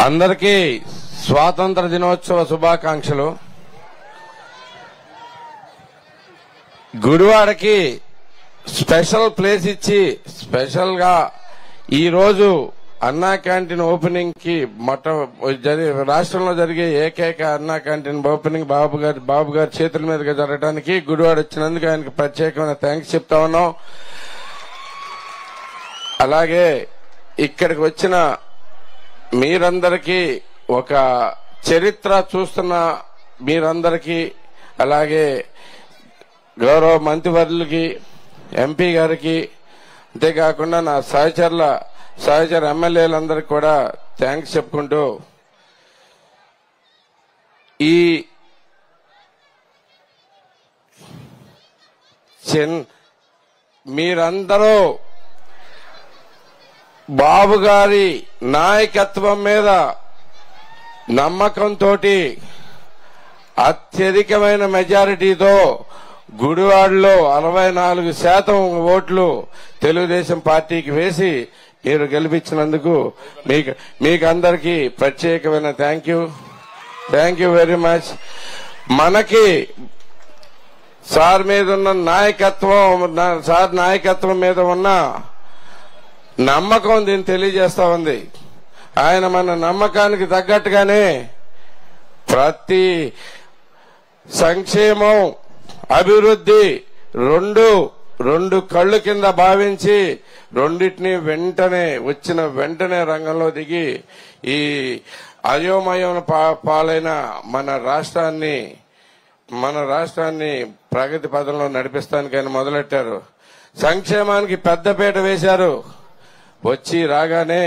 అందరికీ స్వాతంత్ర దినోత్సవ శుభాకాంక్షలు గుడివాడకి స్పెషల్ ప్లేస్ ఇచ్చి స్పెషల్ గా ఈ రోజు అన్నా క్యాంటీన్ ఓపెనింగ్ కి మొట్ట జరి- రాష్ట్రంలో జరిగే ఏకైక అన్నా క్యాంటీన్ ఓపెనింగ్ బాబు గారి బాబు గారి చేతుల మీదుగా జరగడానికి గుడివాడ వచ్చినందుకు ఆయనకి ప్రత్యేకమైన థ్యాంక్స్ చెప్తా ఉన్నాం అలాగే ఇక్కడికి వచ్చిన మీరందరికీ ఒక చరిత్ర చూస్తున్న మీరందరికీ అలాగే గౌరవ మంత్రివర్యులకి ఎంపీ గారికి అంతేకాకుండా నా సహచరుల సహచర ఎమ్మెల్యేలందరికీ కూడా థ్యాంక్స్ చెప్పుకుంటూ ఈ చిన్ మీరందరూ బాబు గారి నాయకత్వం మీద నమ్మకంతో అత్యధికమైన మెజారిటీతో గుడివాడలో అరవై నాలుగు శాతం ఓట్లు తెలుగుదేశం పార్టీకి వేసి మీరు గెలిపించినందుకు మీకు మీకు అందరికీ ప్రత్యేకమైన thank you thank you very much మనకి సార్ మీద ఉన్న నాయకత్వం నా- సార్ నాయకత్వం మీద ఉన్న నమ్మకం దీన్ని తెలియజేస్తా ఉంది ఆయన మన నమ్మకానికి తగ్గట్టుగానే ప్రతి సంక్షేమం అభివృద్ధి రెండు రెండు కళ్ళు కింద భావించి రెండింటిని వెంటనే వచ్చిన వెంటనే రంగంలో దిగి ఈ అయోమయం పా- పాలైన మన రాష్ట్రాన్ని మన రాష్ట్రాన్ని ప్రగతి పదంలో నడిపిస్తానికి ఆయన మొదలెట్టారు సంక్షేమానికి పెద్దపీట వేశారు వచ్చి రాగానే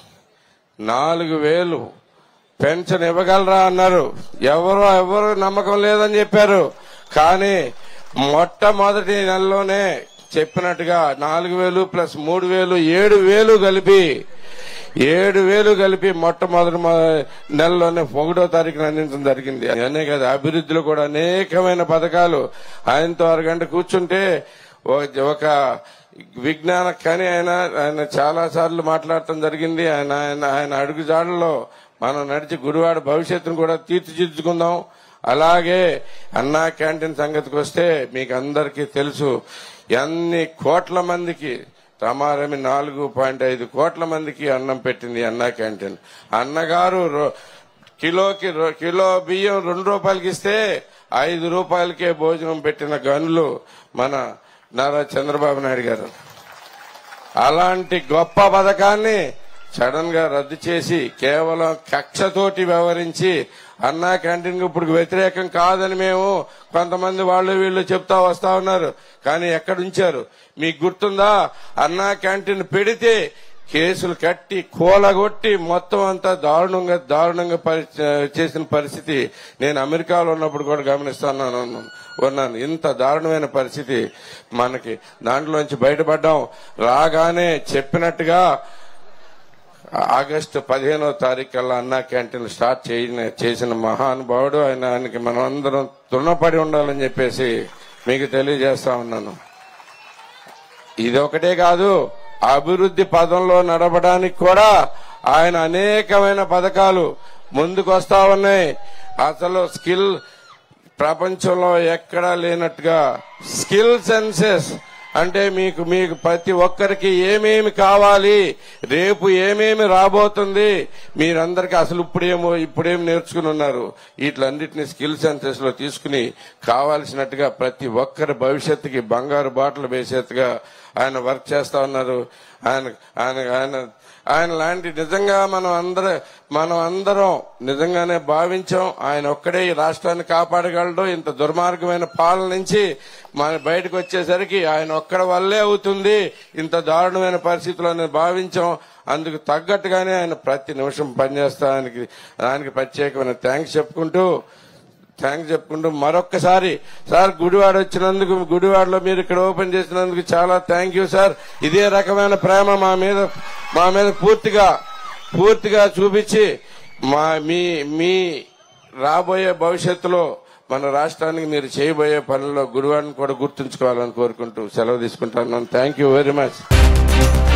నాలుగు వేలు పెన్షన్ ఇవ్వగలరా అన్నారు ఎవరు ఎవరు నమ్మకం లేదని చెప్పారు కానీ మొట్టమొదటి నెలలోనే చెప్పినట్టుగా నాలుగు వేలు ప్లస్ మూడు వేలు ఏడు వేలు కలిపి ఏడు వేలు కలిపి మొట్టమొదటి మొ- నెలలోనే ఒకటో తారీఖున అందించడం జరిగింది అనే కదా అభివృద్ధిలో కూడా అనేకమైన పథకాలు ఆయనతో అరగంట కూర్చుంటే ఒక- ఒక విజ్ఞాన కని ఆయన ఆయన చాలా సార్లు మాట్లాడటం జరిగింది ఆయన ఆయన ఆయన అడుగుజాడల్లో మనం నడిచి గుడివాడ భవిష్యత్తును కూడా తీర్చిదిద్దుకుందాం అలాగే అన్నా క్యాంటీన్ సంగతికి వస్తే మీకు అందరికీ తెలుసు ఎన్ని కోట్ల మందికి రమారమి నాలుగు పాయింట్ ఐదు కోట్ల మందికి అన్నం పెట్టింది అన్నా క్యాంటీన్ అన్నగారు రో- కిలోకి రో- కిలో బియ్యం రెండు రూపాయలకి ఇస్తే ఐదు రూపాయలకే భోజనం పెట్టిన గనులు మన నారా చంద్రబాబు నాయుడు గారు అలాంటి గొప్ప పథకాన్ని సడన్ గా రద్దు చేసి కేవలం కక్షతోటి వ్యవహరించి అన్నా క్యాంటీన్ ఇప్పుడు వ్యతిరేకం కాదని మేము కొంతమంది వాళ్ళు వీళ్ళు చెప్తా వస్తా ఉన్నారు కానీ ఎక్కడ ఉంచారు మీకు గుర్తుందా అన్నా క్యాంటీన్ పెడితే కేసులు కట్టి కూలగొట్టి మొత్తం అంతా దారుణంగా దారుణంగా పరి- చేసిన పరిస్థితి నేను అమెరికాలో ఉన్నప్పుడు కూడా గమనిస్తున్నాను ఉన్నాను ఇంత దారుణమైన పరిస్థితి మనకి దాంట్లోంచి బయటపడ్డాం రాగానే చెప్పినట్టుగా ఆగస్టు పదిహేనో తారీఖు కల్లా అన్నా క్యాంటీన్ స్టార్ట్ చేసిన చేసిన మహానుభావుడు ఆయన ఆయనకి మనం అందరం రుణపడి ఉండాలని చెప్పేసి మీకు తెలియజేస్తా ఉన్నాను ఇది ఒకటే కాదు అభివృద్ధి పదంలో నడవడానికి కూడా ఆయన అనేకమైన పథకాలు ముందుకు వస్తా ఉన్నాయి అసలు స్కిల్ ప్రపంచంలో ఎక్కడా లేనట్టుగా స్కిల్ సెన్సెస్ అంటే మీకు మీకు ప్రతి ఒక్కరికి ఏమేమి కావాలి రేపు ఏమేమి రాబోతుంది మీరందరికీ అసలు ఇప్పుడేమో ఇప్పుడేం నేర్చుకుని ఉన్నారు వీటిలన్నిటిని స్కిల్ సెన్సెస్ లో తీసుకుని కావాల్సినట్టుగా ప్రతి ఒక్కరి భవిష్యత్తుకి బంగారు బాటలు వేసేట్టుగా ఆయన వర్క్ చేస్తా ఉన్నారు ఆయన ఆయన ఆయన ఆయన లాంటి నిజంగా మనం అందరం మనం అందరం నిజంగానే భావించాం ఆయన ఒక్కడే ఈ రాష్ట్రాన్ని కాపాడగలడు ఇంత దుర్మార్గమైన పాలన నుంచి మన బయటకు వచ్చేసరికి ఆయన ఒక్కడ వల్లే అవుతుంది ఇంత దారుణమైన పరిస్థితుల్లో భావించాం అందుకు తగ్గట్టుగానే ఆయన ప్రతి నిమిషం పనిచేస్తానికి దానికి ప్రత్యేకమైన థ్యాంక్స్ చెప్పుకుంటూ థ్యాంక్స్ చెప్పుకుంటూ మరొక్కసారి సార్ గుడివాడ వచ్చినందుకు గుడివాడలో మీరు ఇక్కడ ఓపెన్ చేసినందుకు చాలా థ్యాంక్ యూ సార్ ఇదే రకమైన ప్రేమ మా మీద మా మీద పూర్తిగా పూర్తిగా చూపించి మా మీ మీ రాబోయే భవిష్యత్తులో మన రాష్ట్రానికి మీరు చేయబోయే పనుల్లో గుడివాడని కూడా గుర్తుంచుకోవాలని కోరుకుంటూ సెలవు తీసుకుంటున్నాను థ్యాంక్ యూ వెరీ మచ్